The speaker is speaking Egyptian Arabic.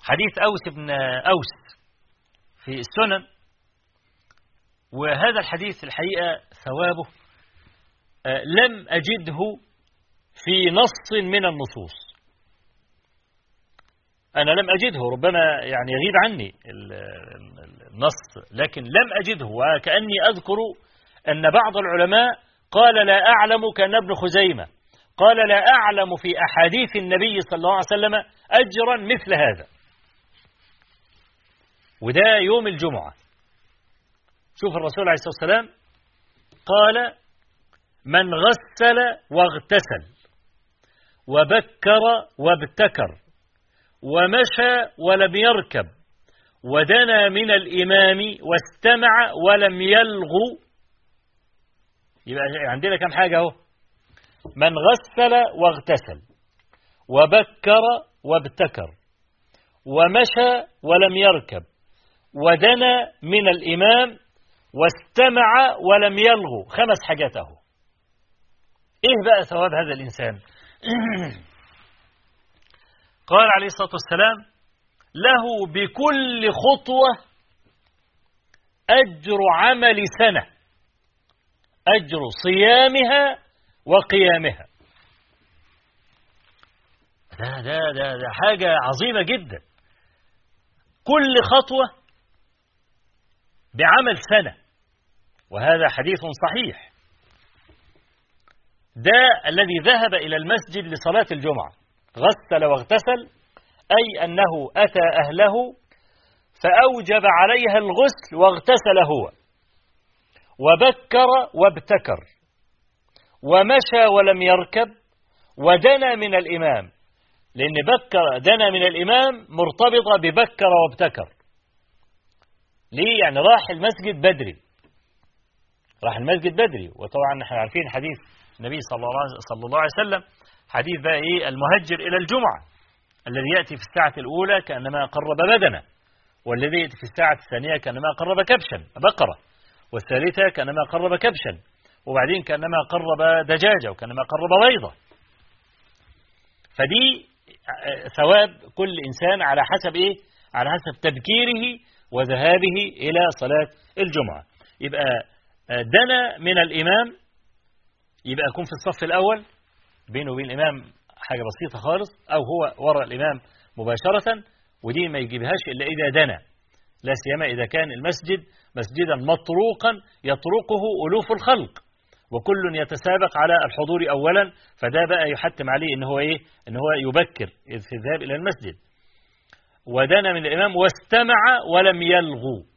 حديث أوس بن أوس في السنن وهذا الحديث الحقيقة ثوابه لم أجده في نص من النصوص أنا لم أجده ربما يعني يغيب عني النص لكن لم أجده وكأني أذكر أن بعض العلماء قال لا أعلم كان ابن خزيمة قال لا أعلم في أحاديث النبي صلى الله عليه وسلم أجرا مثل هذا وده يوم الجمعة شوف الرسول عليه الصلاة والسلام قال من غسل واغتسل وبكر وابتكر ومشى ولم يركب ودنا من الإمام واستمع ولم يلغو يبقى عندنا كم حاجة اهو من غسل واغتسل وبكر وابتكر ومشى ولم يركب ودنا من الإمام واستمع ولم يلغو خمس حاجات اهو ايه بقى ثواب هذا الإنسان قال عليه الصلاة والسلام له بكل خطوة أجر عمل سنة أجر صيامها وقيامها ده, ده, ده, ده حاجة عظيمة جدا كل خطوة بعمل سنة وهذا حديث صحيح ده الذي ذهب إلى المسجد لصلاة الجمعة غسل واغتسل أي أنه أتى أهله فأوجب عليها الغسل واغتسل هو وبكر وابتكر ومشى ولم يركب ودنا من الإمام لأن بكر دنا من الإمام مرتبطة ببكر وابتكر ليه يعني راح المسجد بدري راح المسجد بدري وطبعا احنا عارفين حديث النبي صلى الله عليه وسلم حديث بقى ايه المهجر الى الجمعه الذي ياتي في الساعه الاولى كانما قرب بدنه والذي ياتي في الساعه الثانيه كانما قرب كبشا بقره والثالثه كانما قرب كبشا وبعدين كانما قرب دجاجه وكانما قرب بيضه فدي ثواب كل انسان على حسب ايه على حسب تبكيره وذهابه الى صلاه الجمعه يبقى دنا من الامام يبقى يكون في الصف الاول بينه وبين الإمام حاجة بسيطة خالص أو هو وراء الإمام مباشرة ودي ما يجيبهاش إلا إذا دنا لا سيما إذا كان المسجد مسجدا مطروقا يطرقه ألوف الخلق وكل يتسابق على الحضور أولا فده بقى يحتم عليه إن هو إيه إن هو يبكر في الذهاب إلى المسجد ودنا من الإمام واستمع ولم يلغو